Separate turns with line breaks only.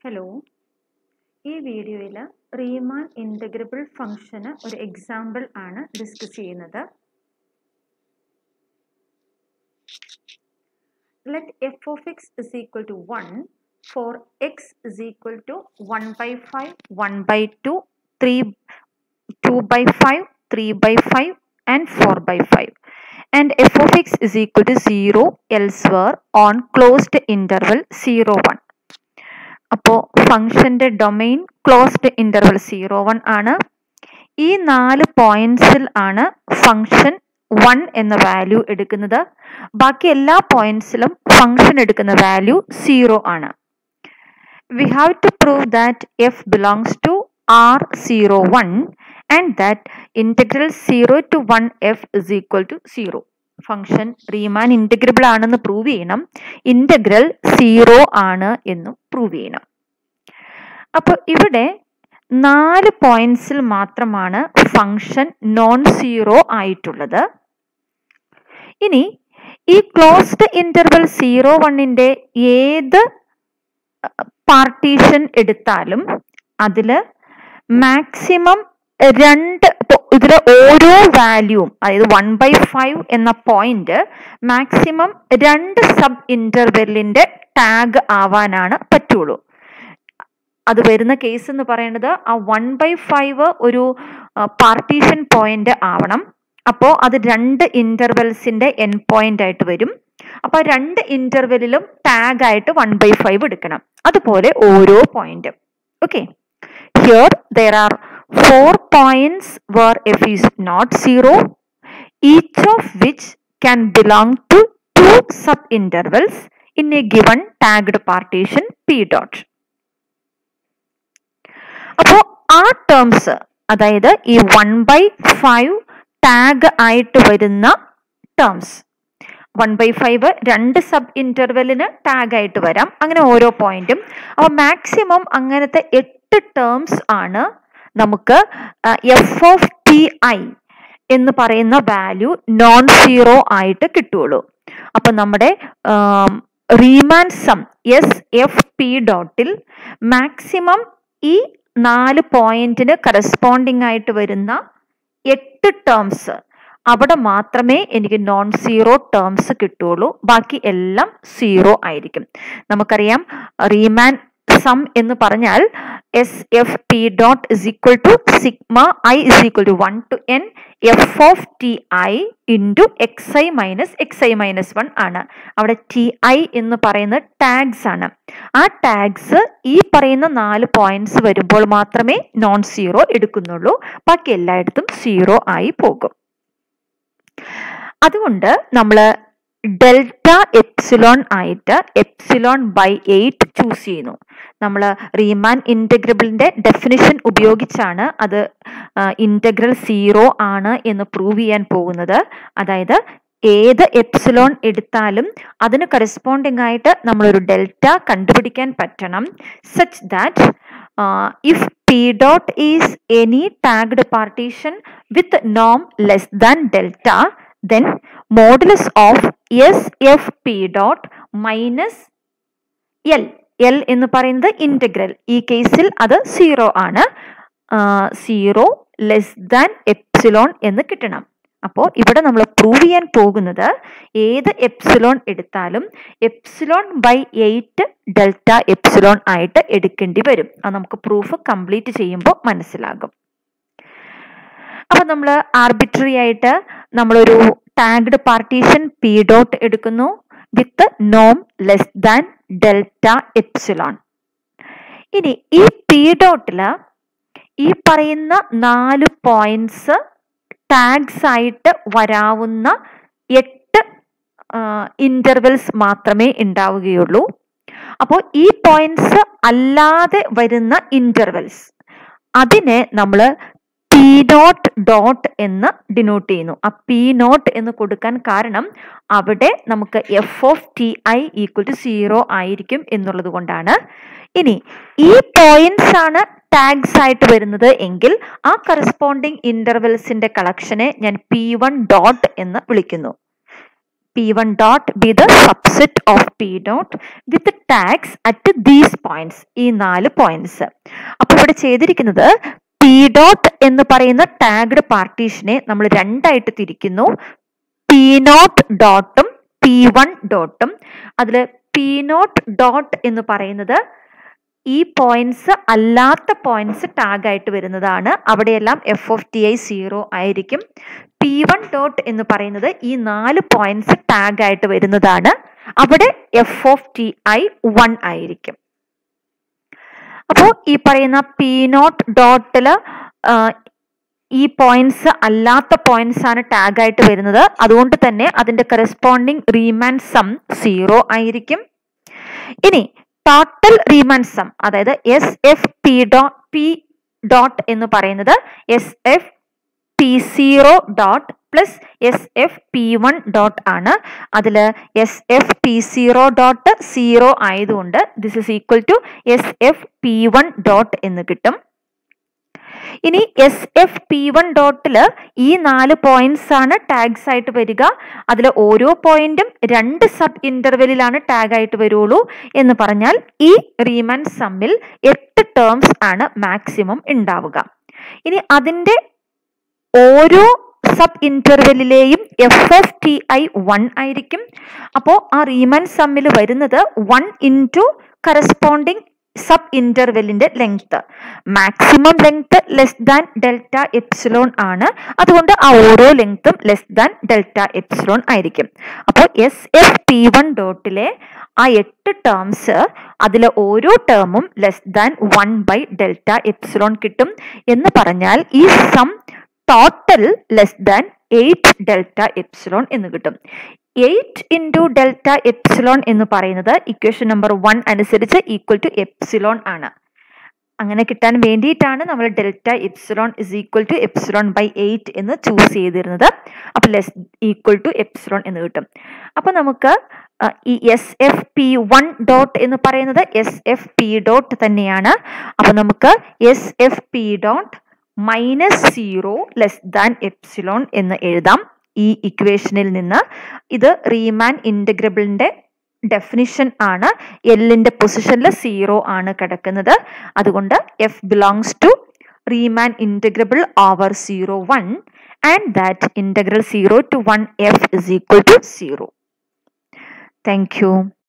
hello ഈ വീഡിയോയിൽ റീമാൻ integrable ഫംഗ്ഷന് ഒരു എക്സാമ്പിൾ ആണ് ഡിസ്കസ് ചെയ്യുന്നത് let f of x is equal to 1 for x is equal to 1 by 5, 1 by 2, 3, 2 by 5, 3 by 5 and 4 by 5 and f of x is equal to 0 elsewhere on closed interval 0 1 അപ്പോൾ ഫംഗ്ഷന്റെ domain closed interval zero one ആണ് ഈ നാല് പോയിന്റ്സിൽ ആണ് function one എന്ന value എടുക്കുന്നത് ബാക്കി എല്ലാ പോയിന്റ്സിലും ഫംഗ്ഷൻ എടുക്കുന്ന വാല്യൂ സീറോ ആണ് we have to prove that F belongs to R zero one and that integral zero to one F is equal to zero function Riemann integrable ആണെന്ന് prove ചെയ്യണം integral zero ആണ് എന്നും prove ചെയ്യണം അപ്പോൾ ഇവിടെ നാല് പോയിന്റ്സിൽ മാത്രമാണ് ഫംഗ്ഷൻ നോൺ സീറോ ആയിട്ടുള്ളത് ഇനി ഈ ക്ലോസ്ഡ് ഇന്റർവൽ സീറോ വണ്ണിന്റെ ഏത് പാർട്ടീഷൻ എടുത്താലും അതില് മാക്സിമം രണ്ട് ഇതിലെ ഓരോ വാല്യൂവും അതായത് വൺ ബൈ ഫൈവ് എന്ന പോയിന്റ് മാക്സിമം രണ്ട് സബ് ഇന്റർവെല്ലിന്റെ ടാഗ് ആവാനാണ് പറ്റുള്ളൂ അത് വരുന്ന കേസ് എന്ന് പറയുന്നത് ആ വൺ ബൈ ഫൈവ് ഒരു പാർട്ടീഷൻ പോയിന്റ് ആവണം അപ്പോൾ അത് രണ്ട് ഇന്റർവെൽസിന്റെ എൻ പോയിന്റ് ആയിട്ട് വരും അപ്പൊ രണ്ട് ഇന്റർവെല്ലിലും ടാഗ് ആയിട്ട് വൺ ബൈ ഫൈവ് എടുക്കണം അതുപോലെ ഓരോ പോയിന്റും okay here there are four points where F is not zero each of which can belong to two sub intervals in a given tagged partition P dot അപ്പോൾ ആ terms അതായത് ഈ one by five tag ആയിട്ട് വരുന്ന terms one by five രണ്ട് sub ഇന്റർവെല്ലിന് tag ആയിട്ട് വരാം അങ്ങനെ ഓരോ പോയിന്റും അപ്പോൾ മാക്സിമം അങ്ങനത്തെ എട്ട് ടേംസ് ആണ് നമുക്ക് എഫ് ഓഫ് ടി ഐ എന്ന് പറയുന്ന വാല്യൂ നോൺ സീറോ ആയിട്ട് കിട്ടുള്ളൂ അപ്പൊ നമ്മുടെ Riemann sum S F P ഡോട്ടിൽ മാക്സിമം ഈ നാല് പോയിന്റിന് കറസ്പോണ്ടിങ് ആയിട്ട് വരുന്ന എട്ട് ടേംസ് അവിടെ മാത്രമേ എനിക്ക് നോൺ സീറോ ടേംസ് കിട്ടുള്ളൂ ബാക്കി എല്ലാം സീറോ ആയിരിക്കും നമുക്കറിയാം റീമാൻ സം എന്ന് പറഞ്ഞാൽ S F P dot is equal to sigma I is equal to one to N F of T I into X I minus X I minus one ആണ് അവിടെ T I എന്ന് പറയുന്നത് tags ആണ് ആ tags ഈ പറയുന്ന നാല് points വരുമ്പോൾ മാത്രമേ നോൺ സീറോ എടുക്കുന്നുള്ളൂ ബാക്കി എല്ലായിടത്തും സീറോ ആയി പോകും അതുകൊണ്ട് നമ്മൾ ഡെൽറ്റ എപ്സിലോൺ ആയിട്ട് എപ്സിലോൺ ബൈ എയ്റ്റ് ചൂസ് ചെയ്യുന്നു നമ്മൾ റീമാൻ ഇൻറ്റഗ്രബിളിന്റെ ഡെഫിനിഷൻ ഉപയോഗിച്ചാണ് അത് ഇൻറ്റഗ്രൽ സീറോ ആണ് എന്ന് പ്രൂവ് ചെയ്യാൻ പോകുന്നത് അതായത് ഏത് എപ്സിലോൺ എടുത്താലും അതിന് കറസ്പോണ്ടിങ് ആയിട്ട് നമ്മളൊരു ഡെൽറ്റ കണ്ടുപിടിക്കാൻ പറ്റണം such that if P dot is any tagged partition with നോം less than delta then modulus of SFP dot minus L L എന്ന് പറയുന്നത് ഇന്റഗ്രൽ ഈ കേസിൽ അത് സീറോ ആണ് സീറോ ലെസ് ദാൻ എപ്സിലോൺ എന്ന് കിട്ടണം അപ്പോൾ ഇവിടെ നമ്മൾ പ്രൂവ് ചെയ്യാൻ പോകുന്നത് ഏത് എപ്സിലോൺ എടുത്താലും epsilon by eight delta epsilon ആയിട്ട് എടുക്കേണ്ടി വരും അത് നമുക്ക് പ്രൂഫ് കംപ്ലീറ്റ് ചെയ്യുമ്പോൾ മനസ്സിലാകും അപ്പൊ നമ്മൾ ആർബിട്രറി ആയിട്ട് നമ്മളൊരു ടാഗ്ഡ് പാർട്ടീഷൻ പി ഡോട്ട് എടുക്കുന്നു വിത്ത് നോം ലെസ് ദാൻ ഡെൽറ്റ എപ്സിലോൺ ഇനി ഈ പി ഡോട്ടില് ഈ പറയുന്ന നാല് പോയിന്റ്സ് ടാഗ്സ് ആയിട്ട് വരാവുന്ന എട്ട് ഇന്റർവെൽസ് മാത്രമേ ഉണ്ടാവുകയുള്ളൂ അപ്പോൾ ഈ പോയിന്റ്സ് അല്ലാതെ വരുന്ന ഇന്റർവെൽസ് അതിനെ നമ്മൾ പി നോട്ട് ഡോട്ട് എന്ന് ഡിനോട്ട് ചെയ്യുന്നു ആ പി നോട്ട് എന്ന് കൊടുക്കാൻ കാരണം അവിടെ നമുക്ക് F of T I equal to zero ആയിരിക്കും എന്നുള്ളത് കൊണ്ടാണ് ഇനി ഈ പോയിന്റ്സ് ആണ് ടാഗ്സ് ആയിട്ട് വരുന്നത് എങ്കിൽ ആ കറസ്പോണ്ടിങ് ഇന്റർവെൽസിന്റെ കളക്ഷനെ ഞാൻ പി വൺ ഡോട്ട് എന്ന് വിളിക്കുന്നു p1 dot be the subset of p dot with tags at these points ഈ നാല് പോയിന്റ്സ് അപ്പോൾ ഇവിടെ ചെയ്തിരിക്കുന്നത് പി ഡോട്ട് എന്ന് പറയുന്ന ടാഗ്ഡ് പാർട്ടീഷനെ നമ്മൾ രണ്ടായിട്ട് തിരിക്കുന്നു പി നോട്ട് ഡോട്ടും പി വൺ ഡോട്ടും അതിൽ പി നോട്ട് ഡോട്ട് എന്ന് പറയുന്നത് ഈ പോയിന്റ്സ് അല്ലാത്ത പോയിന്റ്സ് ടാഗ് ആയിട്ട് വരുന്നതാണ് അവിടെയെല്ലാം F of T I zero ആയിരിക്കും പി വൺ ഡോട്ട് എന്ന് പറയുന്നത് ഈ നാല് പോയിന്റ്സ് ടാഗ് ആയിട്ട് വരുന്നതാണ് അവിടെ F of T I one ആയിരിക്കും അപ്പോൾ ഈ പറയുന്ന പി നോട്ട് ഡോട്ടില് ഈ പോയിന്റ്സ് അല്ലാത്ത പോയിന്റ്സ് ആണ് ടാഗ് ആയിട്ട് വരുന്നത് അതുകൊണ്ട് തന്നെ അതിന്റെ കറസ്പോണ്ടിങ് റീമാൻ സം സീറോ ആയിരിക്കും ഇനി ടോട്ടൽ റീമാൻ സം അതായത് S F P dot P dot എന്ന് പറയുന്നത് S F P zero dot plus S F P one dot ആണ് അതിൽ S F P zero dot zero ആയതുകൊണ്ട് this is equal to S F P one dot എന്ന് കിട്ടും ഇനി S F P one ഡോട്ടിൽ ഈ നാല് പോയിന്റ്സ് ആണ് ടാഗ്സ് ആയിട്ട് വരിക അതിൽ ഓരോ പോയിന്റും രണ്ട് സബ് ഇന്റർവെല്ലിലാണ് ടാഗ് ആയിട്ട് വരുള്ളൂ എന്ന് പറഞ്ഞാൽ ഈ റീമാൻ സമ്മിൽ എട്ട് ടേംസ് ആണ് മാക്സിമം ഉണ്ടാവുക ഇനി അതിന്റെ ഓരോ സബ് ഇന്റർവെല്ലിലെയും F F T I one ആയിരിക്കും അപ്പോൾ ആ റീമാൻ സമ്മിൽ വരുന്നത് വൺ ഇൻറ്റു കറസ്പോണ്ടിങ് സബ് ഇന്റർവെല്ലിന്റെ length maximum length less than delta epsilon ആണ് അതുകൊണ്ട് ആ ഓരോ ലെങ്ത്തും ലെസ് ദാൻ ഡെൽറ്റ എപ്സിലോൺ ആയിരിക്കും അപ്പോൾ എസ് എഫ് പി വൺ ഡോട്ടിലെ ആ എട്ട് ടേംസ് അതിലെ ഓരോ ടേമും less than one by delta epsilon കിട്ടും എന്ന് പറഞ്ഞാൽ ഈ sum total less than eight delta epsilon എന്ന് കിട്ടും എയ്റ്റ് ഇൻറ്റു ഡെൽറ്റ എപ്സിലോൺ എന്ന് പറയുന്നത് ഇക്വേഷൻ നമ്പർ വൺ അനുസരിച്ച് ഈക്വൽ ടു എപ്സിലോൺ ആണ് അങ്ങനെ കിട്ടാൻ വേണ്ടിയിട്ടാണ് നമ്മൾ delta epsilon is equal to epsilon by eight എന്ന് ചൂസ് ചെയ്തിരുന്നത് അപ്പോൾ ലെസ് ഈക്വൽ ടു എപ്സിലോൺ എന്ന് കിട്ടും അപ്പോൾ നമുക്ക് ഈ S F P one dot എന്ന് പറയുന്നത് എസ് എഫ് പി ഡോട്ട് തന്നെയാണ് അപ്പോൾ നമുക്ക് S F P dot minus zero less than epsilon എന്ന് എഴുതാം ഈ ഇക്വേഷനിൽ നിന്ന് ഇത് റീമാൻ ഇൻറ്റഗ്രബിളിന്റെ ഡെഫിനിഷൻ ആണ് എല്ലിന്റെ പൊസിഷനിൽ സീറോ ആണ് കിടക്കുന്നത് അതുകൊണ്ട് F belongs to Riemann integrable over zero one and that integral zero to one F is equal to zero thank U